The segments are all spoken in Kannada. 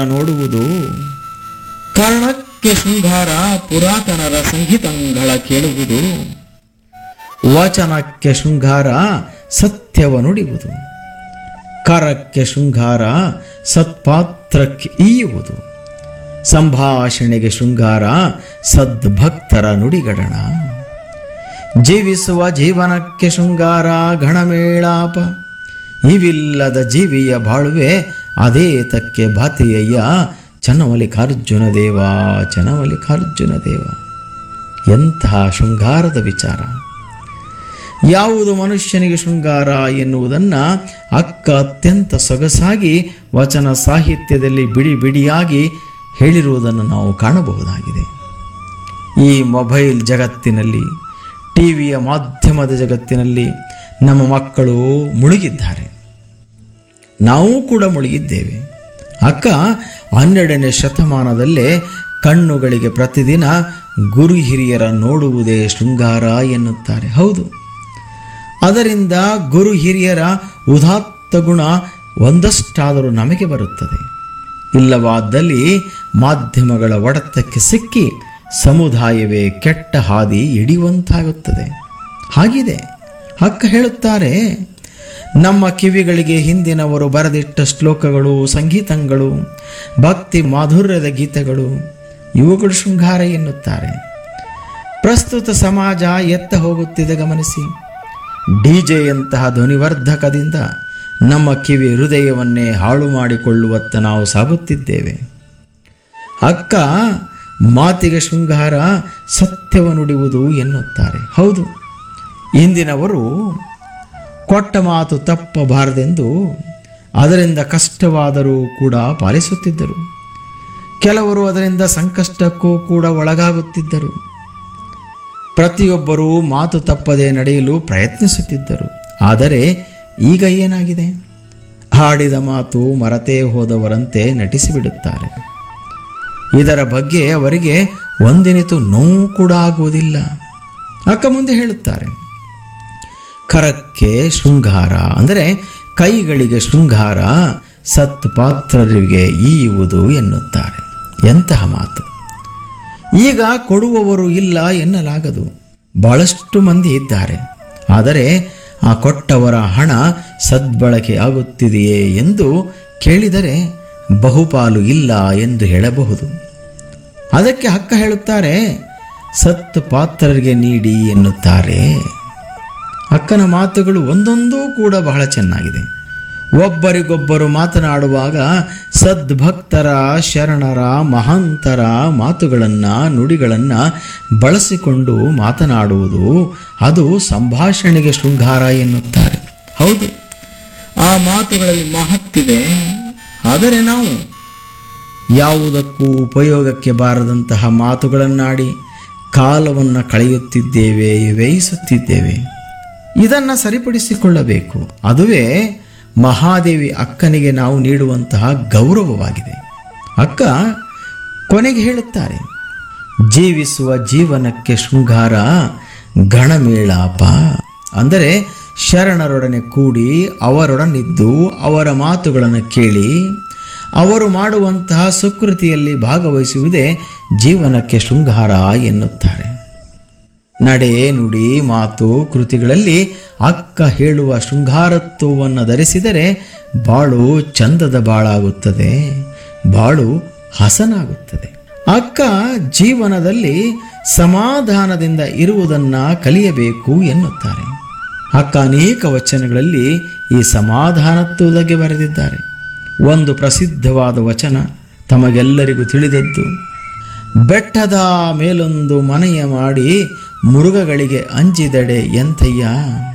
ನೋಡುವುದು ಕರ್ಣಕ್ಕೆ ಶೃಂಗಾರ ಪುರಾತನರ ಸಂಗೀತಗಳ ಕೇಳುವುದು ವಚನಕ್ಕೆ ಶೃಂಗಾರ ಸತ್ಯವ ನುಡಿಯುವುದು ಕರಕ್ಕೆ ಶೃಂಗಾರ ಸತ್ಪಾತ್ರಕ್ಕೆ ಈಯುವುದು ಸಂಭಾಷಣೆಗೆ ಶೃಂಗಾರ ಸದ್ಭಕ್ತರ ನುಡಿಗಡಣ ಜೀವಿಸುವ ಜೀವನಕ್ಕೆ ಶೃಂಗಾರ ಗಣಮೇಳಾಪ ಇವಿಲ್ಲದ ಜೀವಿಯ ಬಾಳುವೆ ಅದೇ ತಕ್ಕೆ ಭಾತಿಯಯ್ಯ ಚನ್ನಮಲ್ಲಿಕಾರ್ಜುನ ದೇವ ಚನ್ನಮಲ್ಲಿಕಾರ್ಜುನ ದೇವ ಎಂತಹ ಶೃಂಗಾರದ ವಿಚಾರ ಯಾವುದು ಮನುಷ್ಯನಿಗೆ ಶೃಂಗಾರ ಎನ್ನುವುದನ್ನು ಅಕ್ಕ ಅತ್ಯಂತ ಸೊಗಸಾಗಿ ವಚನ ಸಾಹಿತ್ಯದಲ್ಲಿ ಬಿಡಿ ಬಿಡಿಯಾಗಿ ಹೇಳಿರುವುದನ್ನು ನಾವು ಕಾಣಬಹುದಾಗಿದೆ ಈ ಮೊಬೈಲ್ ಜಗತ್ತಿನಲ್ಲಿ ಟಿವಿಯ ಮಾಧ್ಯಮದ ಜಗತ್ತಿನಲ್ಲಿ ನಮ್ಮ ಮಕ್ಕಳು ಮುಳುಗಿದ್ದಾರೆ ನಾವು ಕೂಡ ಮುಳುಗಿದ್ದೇವೆ ಅಕ್ಕ ಹನ್ನೆರಡನೇ ಶತಮಾನದಲ್ಲೇ ಕಣ್ಣುಗಳಿಗೆ ಪ್ರತಿದಿನ ಗುರು ಹಿರಿಯರ ನೋಡುವುದೇ ಶೃಂಗಾರ ಎನ್ನುತ್ತಾರೆ ಹೌದು ಅದರಿಂದ ಗುರು ಹಿರಿಯರ ಉದಾತ್ತ ಗುಣ ಒಂದಷ್ಟಾದರೂ ನಮಗೆ ಬರುತ್ತದೆ ಇಲ್ಲವಾದಲ್ಲಿ ಮಾಧ್ಯಮಗಳ ಒಡೆತಕ್ಕೆ ಸಿಕ್ಕಿ ಸಮುದಾಯವೇ ಕೆಟ್ಟ ಹಾದಿ ಹಿಡಿಯುವಂತಾಗುತ್ತದೆ ಹಾಗಿದೆ ಅಕ್ಕ ಹೇಳುತ್ತಾರೆ ನಮ್ಮ ಕಿವಿಗಳಿಗೆ ಹಿಂದಿನವರು ಬರೆದಿಟ್ಟ ಶ್ಲೋಕಗಳು ಸಂಗೀತಗಳು ಭಕ್ತಿ ಮಾಧುರ್ಯದ ಗೀತೆಗಳು ಇವುಗಳು ಶೃಂಗಾರ ಎನ್ನುತ್ತಾರೆ ಪ್ರಸ್ತುತ ಸಮಾಜ ಎತ್ತ ಹೋಗುತ್ತಿದೆ ಗಮನಿಸಿ ಡಿಜೆಯಂತಹ ಧ್ವನಿವರ್ಧಕದಿಂದ ನಮ್ಮ ಕಿವಿ ಹೃದಯವನ್ನೇ ಹಾಳು ಮಾಡಿಕೊಳ್ಳುವತ್ತ ನಾವು ಸಾಗುತ್ತಿದ್ದೇವೆ ಅಕ್ಕ ಮಾತಿಗೆ ಶೃಂಗಾರ ಸತ್ಯವ ನುಡಿಯುವುದು ಎನ್ನುತ್ತಾರೆ ಹೌದು ಇಂದಿನವರು ಕೊಟ್ಟ ಮಾತು ತಪ್ಪಬಾರದೆಂದು ಅದರಿಂದ ಕಷ್ಟವಾದರೂ ಕೂಡ ಪಾಲಿಸುತ್ತಿದ್ದರು ಕೆಲವರು ಅದರಿಂದ ಸಂಕಷ್ಟಕ್ಕೂ ಕೂಡ ಒಳಗಾಗುತ್ತಿದ್ದರು ಪ್ರತಿಯೊಬ್ಬರೂ ಮಾತು ತಪ್ಪದೆ ನಡೆಯಲು ಪ್ರಯತ್ನಿಸುತ್ತಿದ್ದರು ಆದರೆ ಈಗ ಏನಾಗಿದೆ ಹಾಡಿದ ಮಾತು ಮರತೇ ಹೋದವರಂತೆ ನಟಿಸಿಬಿಡುತ್ತಾರೆ ಇದರ ಬಗ್ಗೆ ಅವರಿಗೆ ಒಂದಿನಿತು ನೋವು ಕೂಡ ಆಗುವುದಿಲ್ಲ ಅಕ್ಕ ಮುಂದೆ ಹೇಳುತ್ತಾರೆ ಕರಕ್ಕೆ ಶೃಂಗಾರ ಅಂದರೆ ಕೈಗಳಿಗೆ ಶೃಂಗಾರ ಸತ್ ಪಾತ್ರರಿಗೆ ಈಯುವುದು ಎನ್ನುತ್ತಾರೆ ಎಂತಹ ಮಾತು ಈಗ ಕೊಡುವವರು ಇಲ್ಲ ಎನ್ನಲಾಗದು ಬಹಳಷ್ಟು ಮಂದಿ ಇದ್ದಾರೆ ಆದರೆ ಆ ಕೊಟ್ಟವರ ಹಣ ಸದ್ಬಳಕೆ ಆಗುತ್ತಿದೆಯೇ ಎಂದು ಕೇಳಿದರೆ ಬಹುಪಾಲು ಇಲ್ಲ ಎಂದು ಹೇಳಬಹುದು ಅದಕ್ಕೆ ಹಕ್ಕ ಹೇಳುತ್ತಾರೆ ಸತ್ ಪಾತ್ರರಿಗೆ ನೀಡಿ ಎನ್ನುತ್ತಾರೆ ಅಕ್ಕನ ಮಾತುಗಳು ಒಂದೊಂದೂ ಕೂಡ ಬಹಳ ಚೆನ್ನಾಗಿದೆ ಒಬ್ಬರಿಗೊಬ್ಬರು ಮಾತನಾಡುವಾಗ ಸದ್ಭಕ್ತರ ಶರಣರ ಮಹಾಂತರ ಮಾತುಗಳನ್ನು ನುಡಿಗಳನ್ನು ಬಳಸಿಕೊಂಡು ಮಾತನಾಡುವುದು ಅದು ಸಂಭಾಷಣೆಗೆ ಶೃಂಗಾರ ಎನ್ನುತ್ತಾರೆ ಹೌದು ಆ ಮಾತುಗಳಲ್ಲಿ ಮಹತ್ತಿದೆ ಆದರೆ ನಾವು ಯಾವುದಕ್ಕೂ ಉಪಯೋಗಕ್ಕೆ ಬಾರದಂತಹ ಮಾತುಗಳನ್ನಾಡಿ ಕಾಲವನ್ನು ಕಳೆಯುತ್ತಿದ್ದೇವೆ ವ್ಯಯಿಸುತ್ತಿದ್ದೇವೆ ಇದನ್ನು ಸರಿಪಡಿಸಿಕೊಳ್ಳಬೇಕು ಅದುವೇ ಮಹಾದೇವಿ ಅಕ್ಕನಿಗೆ ನಾವು ನೀಡುವಂತಹ ಗೌರವವಾಗಿದೆ ಅಕ್ಕ ಕೊನೆಗೆ ಹೇಳುತ್ತಾರೆ ಜೀವಿಸುವ ಜೀವನಕ್ಕೆ ಶೃಂಗಾರ ಗಣಮೇಳಾಪ ಅಂದರೆ ಶರಣರೊಡನೆ ಕೂಡಿ ಅವರೊಡನಿದ್ದು ಅವರ ಮಾತುಗಳನ್ನು ಕೇಳಿ ಅವರು ಮಾಡುವಂತಹ ಸುಕೃತಿಯಲ್ಲಿ ಭಾಗವಹಿಸುವುದೇ ಜೀವನಕ್ಕೆ ಶೃಂಗಾರ ಎನ್ನುತ್ತಾರೆ ನಡೆ ನುಡಿ ಮಾತು ಕೃತಿಗಳಲ್ಲಿ ಅಕ್ಕ ಹೇಳುವ ಶೃಂಗಾರತ್ವವನ್ನು ಧರಿಸಿದರೆ ಬಾಳು ಚಂದದ ಬಾಳಾಗುತ್ತದೆ ಬಾಳು ಹಸನಾಗುತ್ತದೆ ಅಕ್ಕ ಜೀವನದಲ್ಲಿ ಸಮಾಧಾನದಿಂದ ಇರುವುದನ್ನ ಕಲಿಯಬೇಕು ಎನ್ನುತ್ತಾರೆ ಅಕ್ಕ ಅನೇಕ ವಚನಗಳಲ್ಲಿ ಈ ಸಮಾಧಾನತ್ವದಗೆ ಬರೆದಿದ್ದಾರೆ ಒಂದು ಪ್ರಸಿದ್ಧವಾದ ವಚನ ತಮಗೆಲ್ಲರಿಗೂ ತಿಳಿದದ್ದು ಬೆಟ್ಟದ ಮೇಲೊಂದು ಮನೆಯ ಮಾಡಿ ಮೃಗಗಳಿಗೆ ಅಂಜಿದಡೆ ಎಂತಯ್ಯ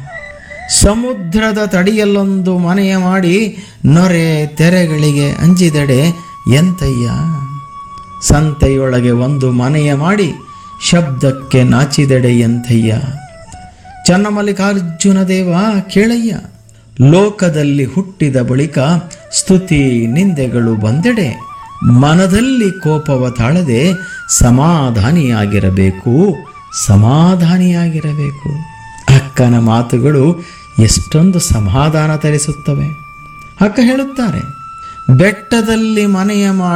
ಸಮುದ್ರದ ತಡಿಯಲ್ಲೊಂದು ಮನೆಯ ಮಾಡಿ ನೊರೆ ತೆರೆಗಳಿಗೆ ಅಂಜಿದಡೆ ಎಂತಯ್ಯ ಸಂತೆಯೊಳಗೆ ಒಂದು ಮನೆಯ ಮಾಡಿ ಶಬ್ದಕ್ಕೆ ನಾಚಿದಡೆ ಎಂತಯ್ಯ ಚನ್ನಮಲ್ಲಿಕಾರ್ಜುನ ದೇವ ಕೇಳಯ್ಯ ಲೋಕದಲ್ಲಿ ಹುಟ್ಟಿದ ಬಳಿಕ ಸ್ತುತಿ ನಿಂದೆಗಳು ಬಂದೆಡೆ ಮನದಲ್ಲಿ ಕೋಪವ ತಾಳದೆ ಸಮಾಧಾನಿಯಾಗಿರಬೇಕು ಸಮಾಧಾನಿಯಾಗಿರಬೇಕು ಅಕ್ಕನ ಮಾತುಗಳು ಎಷ್ಟೊಂದು ಸಮಾಧಾನ ತರಿಸುತ್ತವೆ ಅಕ್ಕ ಹೇಳುತ್ತಾರೆ ಬೆಟ್ಟದಲ್ಲಿ ಮನೆಯ ಮಾಡಿ